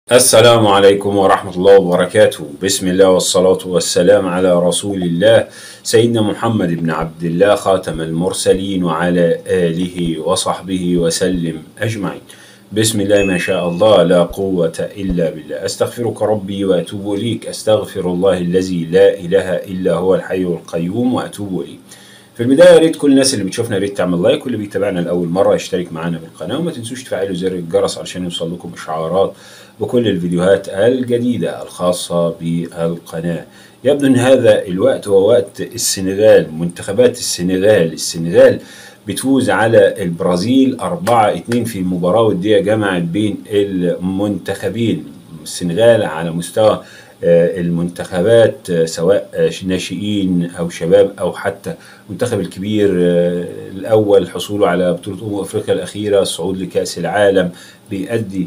السلام عليكم ورحمة الله وبركاته بسم الله والصلاة والسلام على رسول الله سيدنا محمد بن عبد الله خاتم المرسلين وعلى آله وصحبه وسلم أجمعين بسم الله ما شاء الله لا قوة إلا بالله أستغفرك ربي وأتوب إليك أستغفر الله الذي لا إله إلا هو الحي القيوم وأتوب إليه في البدايه يا ريت كل الناس اللي بتشوفنا يا ريت تعمل لايك واللي بيتابعنا لاول مره يشترك معانا بالقناه وما تنسوش تفعلوا زر الجرس علشان يوصل لكم اشعارات بكل الفيديوهات الجديده الخاصه بالقناه يبدو ان هذا الوقت هو وقت السنغال منتخبات السنغال السنغال بتفوز على البرازيل 4 2 في مباراه وديه جمعت بين المنتخبين السنغال على مستوى المنتخبات سواء ناشئين او شباب او حتى المنتخب الكبير الاول حصوله على بطوله امم افريقيا الاخيره الصعود لكاس العالم بيأدي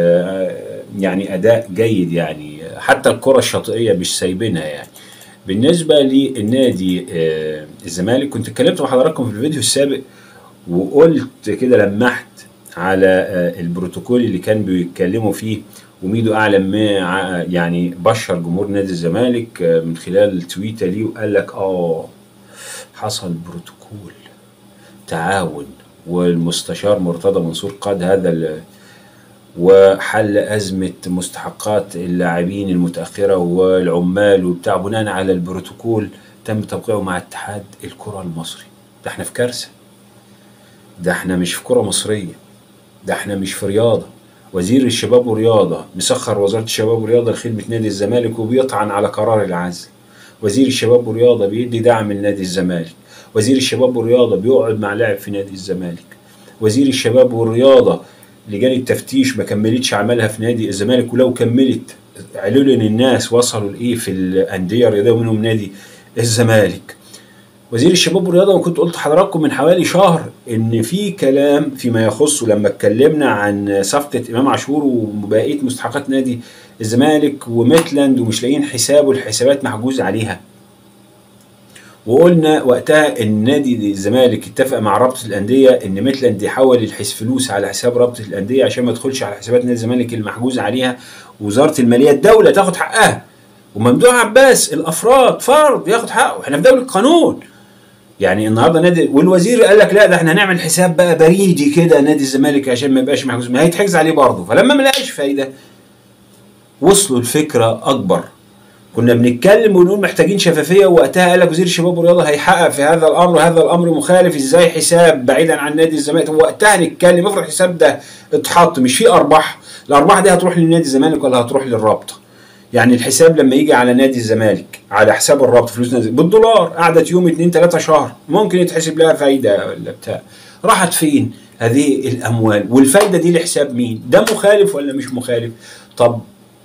يعني اداء جيد يعني حتى الكره الشاطئيه مش سايبينها يعني بالنسبه للنادي الزمالك كنت اتكلمت مع حضراتكم في الفيديو السابق وقلت كده لمحت على البروتوكول اللي كان بيتكلموا فيه وميدو اعلم ما يعني بشر جمهور نادي الزمالك من خلال تويته ليه وقال لك اه حصل بروتوكول تعاون والمستشار مرتضى منصور قاد هذا وحل أزمة مستحقات اللاعبين المتأخرة والعمال وبتاع بناء على البروتوكول تم توقيعه مع اتحاد الكرة المصري ده احنا في كارثة ده احنا مش في كرة مصرية ده احنا مش في رياضة وزير الشباب والرياضة مسخر وزارة الشباب والرياضة لخدمة نادي الزمالك وبيطعن على قرار العزل وزير الشباب والرياضة بيدي دعم لنادي الزمالك وزير الشباب والرياضة بيقعد مع لاعب في نادي الزمالك وزير الشباب والرياضة لجان التفتيش ما كملتش عملها في نادي الزمالك ولو كملت علل الناس وصلوا لايه في الانديه الرياضيه ومنهم نادي الزمالك وزير الشباب والرياضه وكنت قلت لحضراتكم من حوالي شهر ان في كلام فيما يخص لما اتكلمنا عن صفقه امام عاشور وبقيه مستحقات نادي الزمالك وميتلاند ومش لاقيين حساب والحسابات محجوز عليها وقلنا وقتها ان نادي الزمالك اتفق مع رابطه الانديه ان ميتلاند يحول الحس فلوس على حساب رابطه الانديه عشان ما تدخلش على حسابات نادي الزمالك المحجوز عليها وزاره الماليه الدوله تاخد حقها وممدوح عباس الافراد فرد ياخد حقه احنا في دوله قانون يعني النهارده نادي والوزير قال لك لا ده احنا هنعمل حساب بقى بريدي كده نادي الزمالك عشان ما يبقاش محجوز ما هيتحجز عليه برضه فلما ما لقاش فايده وصلوا لفكره اكبر كنا بنتكلم ونقول محتاجين شفافيه وقتها قال لك وزير الشباب والرياضه هيحقق في هذا الامر هذا الامر مخالف ازاي حساب بعيدا عن نادي الزمالك وقتها نتكلم افرض الحساب ده اتحط مش فيه ارباح الارباح دي هتروح لنادي الزمالك ولا هتروح للرابطه يعني الحساب لما يجي على نادي الزمالك على حساب الرابطه فلوس نادي بالدولار قعدت يوم اتنين تلاته شهر ممكن يتحسب لها فايده ولا بتاع راحت فين هذه الاموال والفايده دي لحساب مين ده مخالف ولا مش مخالف طب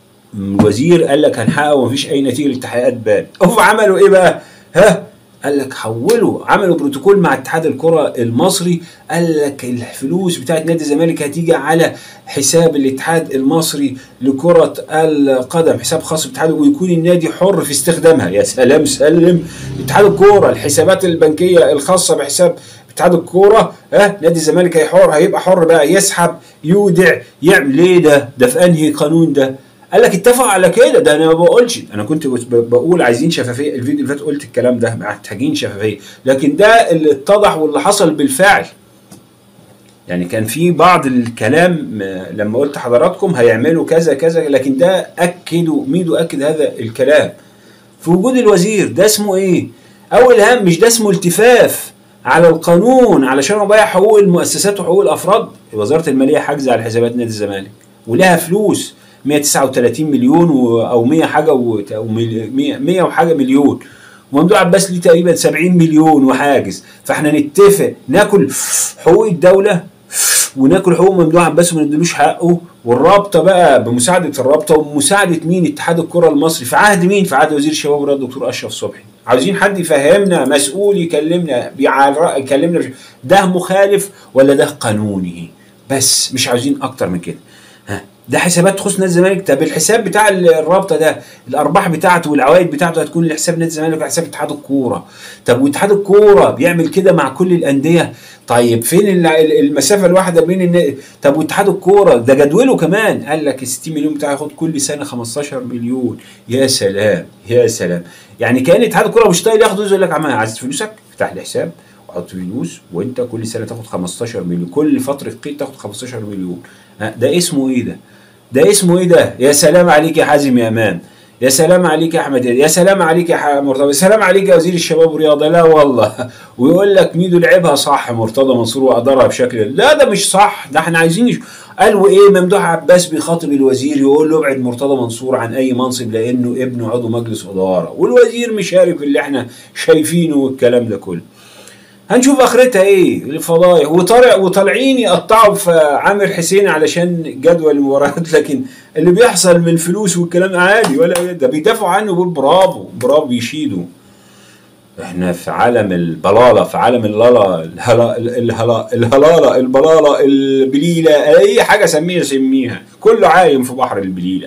الوزير قال لك هنحقق ومفيش اي نتيجه للتحقيقات بان هم عملوا ايه بقى ها قال لك حولوا عملوا بروتوكول مع اتحاد الكره المصري قال لك الفلوس بتاعت نادي الزمالك هتيجي على حساب الاتحاد المصري لكره القدم حساب خاص بالاتحاد ويكون النادي حر في استخدامها يا سلام سلم اتحاد الكوره الحسابات البنكيه الخاصه بحساب اتحاد الكوره ها نادي الزمالك هيحر هيبقى حر بقى يسحب يودع يعمل ايه ده ده في انهي قانون ده قال لك اتفق على كده ده انا ما بقولش انا كنت بقول عايزين شفافيه الفيديو اللي فات قلت الكلام ده محتاجين شفافيه لكن ده اللي اتضح واللي حصل بالفعل يعني كان في بعض الكلام لما قلت حضراتكم هيعملوا كذا كذا لكن ده اكدوا ميدو اكد هذا الكلام في وجود الوزير ده اسمه ايه اول هم مش ده اسمه التفاف على القانون علشان اضيع حقوق المؤسسات وحقوق الافراد وزاره الماليه حاجزه على حسابات نادي الزمالك ولها فلوس 139 مليون و... او 100 حاجه و... او 100 100 وحاجه مليون وممدوح عباس ليه تقريبا 70 مليون وحاجز فاحنا نتفق ناكل حقوق الدوله وناكل حقوق ممدوح عباس وما نديلوش حقه والرابطه بقى بمساعده الرابطه ومساعده مين اتحاد الكره المصري في عهد مين في عهد وزير الشباب والرياضه الدكتور اشرف صبحي عاوزين حد يفهمنا مسؤول يكلمنا يكلمنا ده مخالف ولا ده قانوني بس مش عاوزين اكتر من كده ها ده حسابات تخص نادي الزمالك طب الحساب بتاع الرابطه ده الارباح بتاعته والعوائد بتاعته هتكون لحساب نادي الزمالك وحساب اتحاد الكوره طب واتحاد الكوره بيعمل كده مع كل الانديه طيب فين المسافه الواحده بين الن... طب واتحاد الكوره ده جدوله كمان قال لك ال 60 مليون بتاعه ياخد كل سنه 15 مليون يا سلام يا سلام يعني كان اتحاد الكوره مش طايق ياخد يقول لك عم عايز فلوسك افتح لي حساب وحط فلوس وانت كل سنه تاخد 15 مليون كل فتره قيد تاخد 15 مليون ده اسمه ايه ده؟ ده اسمه ايه ده؟ يا سلام عليك يا حازم يا امان يا سلام عليك يا احمد يا سلام عليك يا مرتضى يا سلام عليك يا وزير الشباب والرياضه لا والله ويقول لك ميدو لعبها صح مرتضى منصور وادارها بشكل لا ده مش صح ده احنا عايزين قالوا ايه ممدوح عباس بيخاطب الوزير يقول له ابعد مرتضى منصور عن اي منصب لانه ابنه عضو مجلس اداره والوزير مش عارف اللي احنا شايفينه والكلام ده كله هنشوف اخرتها ايه الفضايح وطالع وطالعين يقطعوا في عامر حسين علشان جدول المباريات لكن اللي بيحصل من الفلوس والكلام عادي ولا ده بيدافعوا عنه بيقول برافو برافو يشيدوا احنا في عالم البلاله في عالم اللالا الهلا الهلا الهلاله البلاله البليله اي حاجه سميها سميها كله عايم في بحر البليله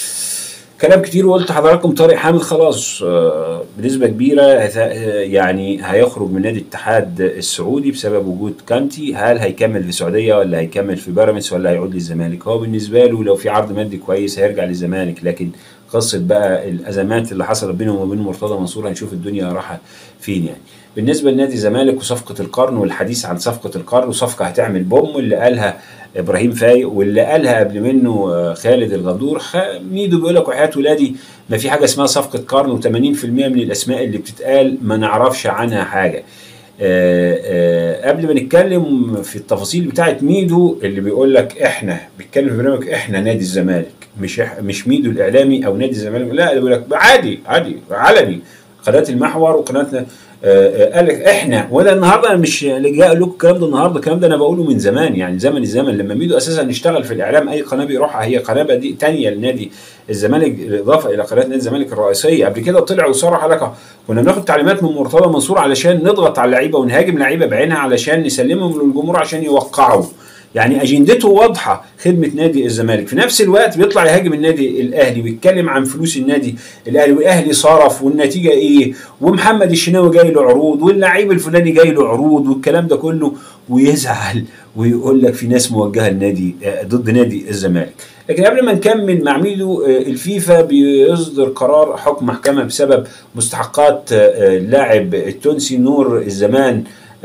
كلام كتير وقلت لحضراتكم طارق حامد خلاص آه، بنسبه كبيره يعني هيخرج من نادي الاتحاد السعودي بسبب وجود كانتي هل هيكمل في السعوديه ولا هيكمل في بيراميدز ولا هيعود للزمالك هو بالنسبه له لو في عرض مادي كويس هيرجع للزمالك لكن قصه بقى الازمات اللي حصلت بينهم وبين مرتضى منصور هنشوف الدنيا رايحه فين يعني بالنسبه لنادي الزمالك وصفقه القرن والحديث عن صفقه القرن وصفقه هتعمل بوم اللي قالها ابراهيم فايق واللي قالها قبل منه آه، خالد الغندور ميدو بيقول لك وحياه ولادي ما في حاجه اسمها صفقه قرن و80% من الاسماء اللي بتتقال ما نعرفش عنها حاجه آه، آه، قبل ما نتكلم في التفاصيل بتاعه ميدو اللي بيقول لك احنا بيتكلم في برنامج احنا نادي الزمالك مش مش ميدو الاعلامي او نادي الزمالك لا بيقول لك عادي عادي علني قناه المحور وقناه آه، آه، قال لك احنا ولا النهارده انا مش جاي اقول لكم الكلام ده النهارده الكلام ده انا بقوله من زمان يعني زمن الزمن لما ميدو اساسا اشتغل في الاعلام اي قناه بيروحها هي قناه دي ثانيه لنادي الزمالك بالاضافه الى قناه نادي الزمالك الرئيسيه قبل كده طلع وصرح لك كنا بناخد تعليمات من مرتضى منصور علشان نضغط على اللعيبه ونهاجم لعيبه بعينها علشان نسلمهم للجمهور عشان يوقعوا يعني اجندته واضحه خدمه نادي الزمالك في نفس الوقت بيطلع يهاجم النادي الاهلي ويتكلم عن فلوس النادي الاهلي والاهلي صرف والنتيجه ايه ومحمد الشناوي جاي له عروض واللعيب الفلاني جاي له عروض والكلام ده كله ويزعل ويقول لك في ناس موجهه لنادي آه، ضد نادي الزمالك لكن قبل ما نكمل مع ميدو آه، الفيفا بيصدر قرار حكم محكمه بسبب مستحقات آه، اللاعب التونسي نور الزمان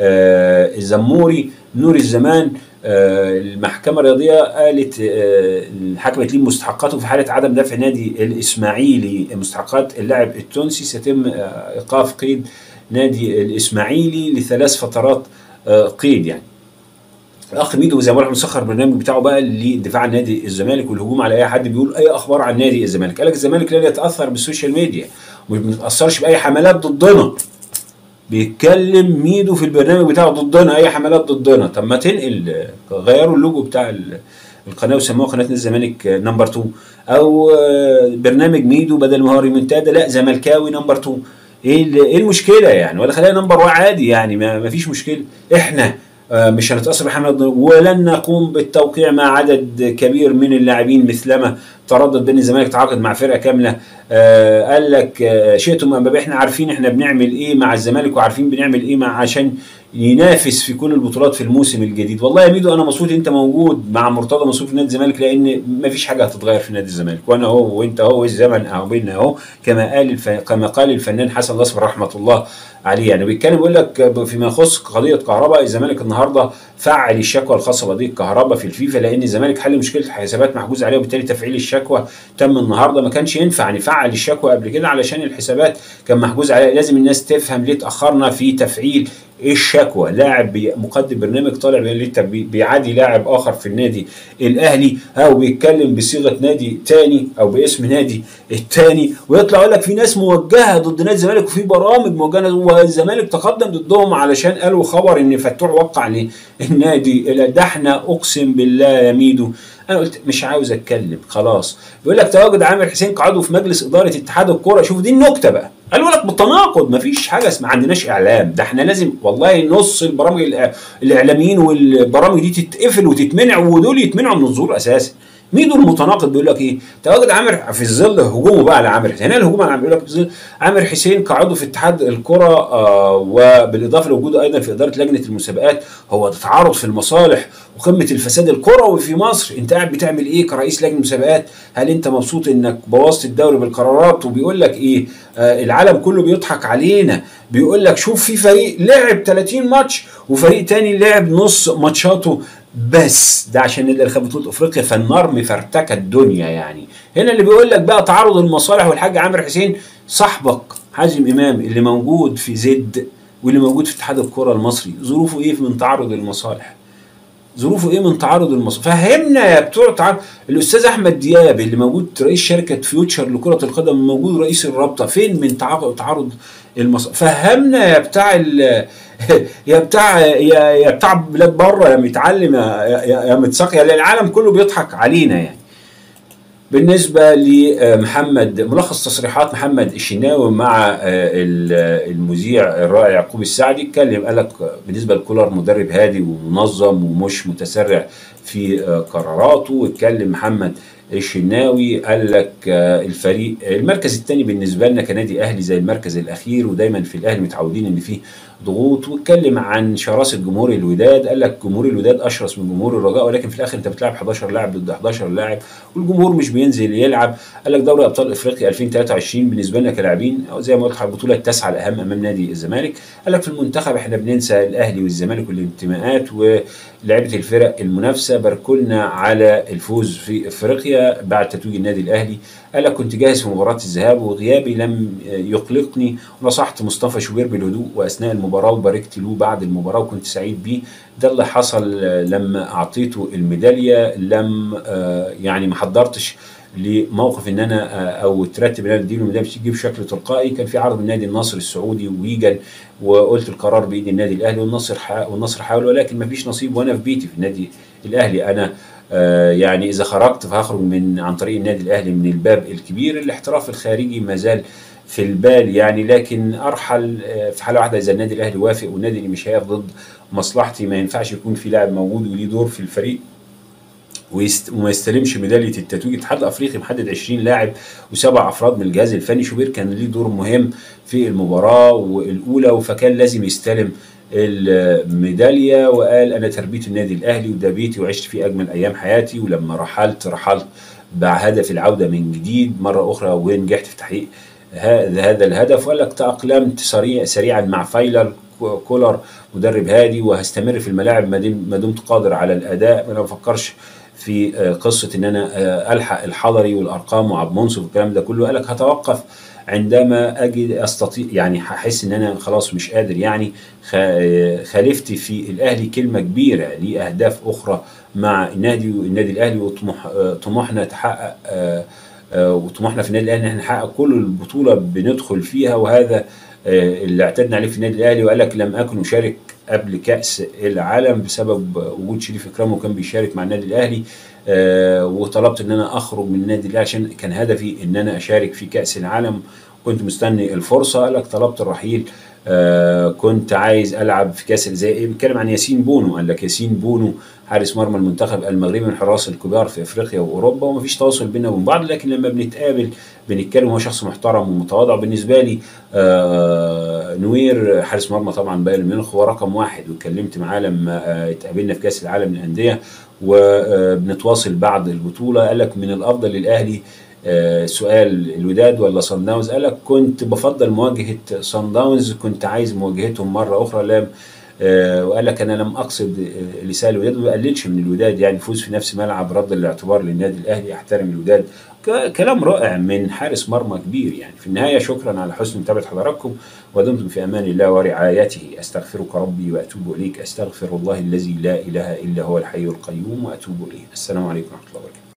الزموري نور الزمان آه، المحكمه الرياضيه قالت آه، حكمت ليه مستحقاته في حاله عدم دفع نادي الاسماعيلي مستحقات اللاعب التونسي سيتم آه، ايقاف قيد نادي الاسماعيلي لثلاث فترات قيد يعني الاخ ميدو زي ما راح مسخر البرنامج بتاعه بقى للدفاع عن نادي الزمالك والهجوم على اي حد بيقول اي اخبار عن نادي الزمالك قال لك الزمالك لا يتاثر بالسوشيال ميديا وما بنتاثرش باي حملات ضدنا بيتكلم ميدو في البرنامج بتاعه ضدنا اي حملات ضدنا طب ما تنقل غيروا اللوجو بتاع القناه وسموها قناه الزمالك نمبر 2 او برنامج ميدو بدل ما هو ريمونتادا لا زملكاوي نمبر 2 ايه ايه المشكله يعني ولا خليها نمبر 1 عادي يعني ما فيش مشكله احنا آه، مش هنتاثر بحملات ولن نقوم بالتوقيع مع عدد كبير من اللاعبين مثلما تردد بين الزمالك تعاقد مع فرقه كامله آه قال لك آه شئتم ام احنا عارفين احنا بنعمل ايه مع الزمالك وعارفين بنعمل ايه مع عشان ينافس في كل البطولات في الموسم الجديد والله يا ميدو انا مبسوط انت موجود مع مرتضى منصور في نادي الزمالك لان ما فيش حاجه هتتغير في نادي الزمالك وانا اهو وانت اهو الزمن اهو بينا اهو كما قال الف... كما قال الفنان حسن الاصفر رحمه الله عليه يعني بيتكلم بيقول لك فيما يخص قضيه كهرباء الزمالك النهارده فعل الشكوى الخاصه بقضيه كهرباء في الفيفا لان الزمالك حل مشكله حسابات محجوز عليها وبالتالي تفعيل الشكوى تم النهارده ما كانش ينفع نفعل الشكوى قبل كده علشان الحسابات كان محجوز عليها لازم الناس تفهم ليه اتاخرنا في تفعيل ايه الشكوى لاعب مقدم برنامج طالع بيعادي لاعب اخر في النادي الاهلي او بيتكلم بصيغه نادي تاني او باسم نادي التاني ويطلع يقول لك في ناس موجهه ضد نادي الزمالك وفي برامج موجهه والزمالك تقدم ضدهم علشان قالوا خبر ان فتوح وقع للنادي ده احنا اقسم بالله يا ميدو انا قلت مش عاوز اتكلم خلاص يقول لك تواجد عامر حسين كعضو في مجلس اداره اتحاد الكوره شوف دي النكته بقى قالوا لك بالتناقض مفيش حاجه اسمها عندناش اعلام ده احنا لازم والله نص البرامج الاعلاميين والبرامج دي تتقفل وتتمنع ودول يتمنعوا من الظهور اساسا ميدو المتناقض بيقول لك ايه؟ تواجد عامر في الظل هجومه بقى على عامر حسين، هنا الهجوم على عامر بيقول لك في ظل عامر حسين كعضو في اتحاد الكره آه وبالاضافه لوجوده ايضا في اداره لجنه المسابقات هو تعارض في المصالح وقمه الفساد الكروي في مصر، انت قاعد بتعمل ايه كرئيس لجنه مسابقات؟ هل انت مبسوط انك بوظت الدوري بالقرارات وبيقول لك ايه؟ آه العالم كله بيضحك علينا، بيقول لك شوف في فريق لعب 30 ماتش وفريق تاني لعب نص ماتشاته بس ده عشان نقدر نخبي بطوله افريقيا فالنار مفرتكه الدنيا يعني هنا اللي بيقول لك بقى تعارض المصالح والحاج عامر حسين صاحبك حازم امام اللي موجود في زد واللي موجود في اتحاد الكره المصري ظروفه ايه من تعارض المصالح ظروفه ايه من تعارض المصالح فهمنا يا بتوع تعارض الاستاذ احمد دياب اللي موجود رئيس شركه فيوتشر لكره القدم موجود رئيس الرابطه فين من تعارض المصالح فهمنا يا بتاع يا بتاع يا, يا بتاع بلاد بره يا متعلم يا, يا, يا متساق يا العالم كله بيضحك علينا يعني بالنسبة لمحمد ملخص تصريحات محمد الشناوي مع المذيع الرائع يعقوب السعدي اتكلم قال لك بالنسبة لكولر مدرب هادي ومنظم ومش متسرع في قراراته واتكلم محمد الشناوي قال لك الفريق المركز الثاني بالنسبه لنا كنادي اهلي زي المركز الاخير ودايما في الاهلي متعودين ان فيه ضغوط واتكلم عن شراسه جمهور الوداد قال لك جمهور الوداد اشرس من جمهور الرجاء ولكن في الاخر انت بتلعب 11 لاعب ضد 11 لاعب والجمهور مش بينزل يلعب قال لك دوري ابطال افريقيا 2023 بالنسبه لنا كلاعبين زي ما قلت البطوله التاسعه الاهم امام نادي الزمالك قال لك في المنتخب احنا بننسى الاهلي والزمالك والانتماءات ولعيبه الفرق المنافسه باركولنا على الفوز في افريقيا بعد تتويج النادي الاهلي قال لك كنت جاهز في مباراه الذهاب وغيابي لم يقلقني ونصحت مصطفى شوبير بالهدوء واثناء المباراه وباركت له بعد المباراه وكنت سعيد بيه ده اللي حصل لما اعطيته الميداليه لم يعني ما حضرتش لموقف ان انا او ترتب ان انا اديله الميداليه تيجي بشكل تلقائي كان في عرض من نادي النصر السعودي ويجن وقلت القرار بايد النادي الاهلي والنصر والنصر حاول ولكن ما فيش نصيب وانا في بيتي في النادي الاهلي انا آه يعني اذا خرجت فهخرج من عن طريق النادي الاهلي من الباب الكبير الاحتراف الخارجي ما زال في البال يعني لكن ارحل في حاله واحده اذا النادي الاهلي وافق والنادي اللي مش هيقف ضد مصلحتي ما ينفعش يكون في لاعب موجود وليه دور في الفريق ويست وما يستلمش ميداليه التتويج الاتحاد الافريقي محدد 20 لاعب وسبع افراد من الجهاز الفني شوبير كان ليه دور مهم في المباراه الاولى فكان لازم يستلم الميداليه وقال انا تربيت النادي الاهلي وده بيتي وعشت فيه اجمل ايام حياتي ولما رحلت رحلت بهدف العوده من جديد مره اخرى ونجحت في تحقيق هذا الهدف وقال لك تاقلمت سريع سريعا مع فايلر كولر مدرب هادي وهستمر في الملاعب ما دمت قادر على الاداء ما بفكرش في قصه ان انا الحق الحضري والارقام وعبد منصف والكلام ده كله قال لك هتوقف عندما اجد استطيع يعني هحس ان انا خلاص مش قادر يعني خالفت في الاهلي كلمه كبيره ليه اهداف اخرى مع النادي النادي الاهلي وطموح طموحنا تحقق وطموحنا في النادي الاهلي ان احنا نحقق كل البطوله بندخل فيها وهذا اللي اعتدنا عليه في النادي الاهلي وقال لك لم اكن اشارك قبل كاس العالم بسبب وجود شريف اكرام وكان بيشارك مع النادي الاهلي آه وطلبت ان انا اخرج من النادي الاهلي عشان كان هدفي ان انا اشارك في كاس العالم كنت مستني الفرصه قال لك طلبت الرحيل آه كنت عايز العب في كاس زي ايه بيتكلم عن ياسين بونو قال لك ياسين بونو حارس مرمى المنتخب المغربي من الحراس الكبار في افريقيا واوروبا ومفيش تواصل بيننا وبين بعض لكن لما بنتقابل بنتكلم هو شخص محترم ومتواضع بالنسبه لي آه نوير حارس مرمى طبعا بايرن ميونخ هو رقم واحد واتكلمت معاه لما آه اتقابلنا في كاس العالم للانديه وبنتواصل بعد البطوله قال لك من الافضل للاهلي آه سؤال الوداد ولا صن داونز قال لك كنت بفضل مواجهه صن داونز كنت عايز مواجهتهم مره اخرى لم آه وقال لك انا لم اقصد آه لسان الوداد وما بقللش من الوداد يعني فوز في نفس ملعب رد الاعتبار للنادي الاهلي احترم الوداد كلام رائع من حارس مرمى كبير يعني في النهايه شكرا على حسن متابعه حضراتكم ودمتم في امان الله ورعايته استغفرك ربي واتوب اليك استغفر الله الذي لا اله الا هو الحي القيوم واتوب اليه السلام عليكم ورحمه الله وبركاته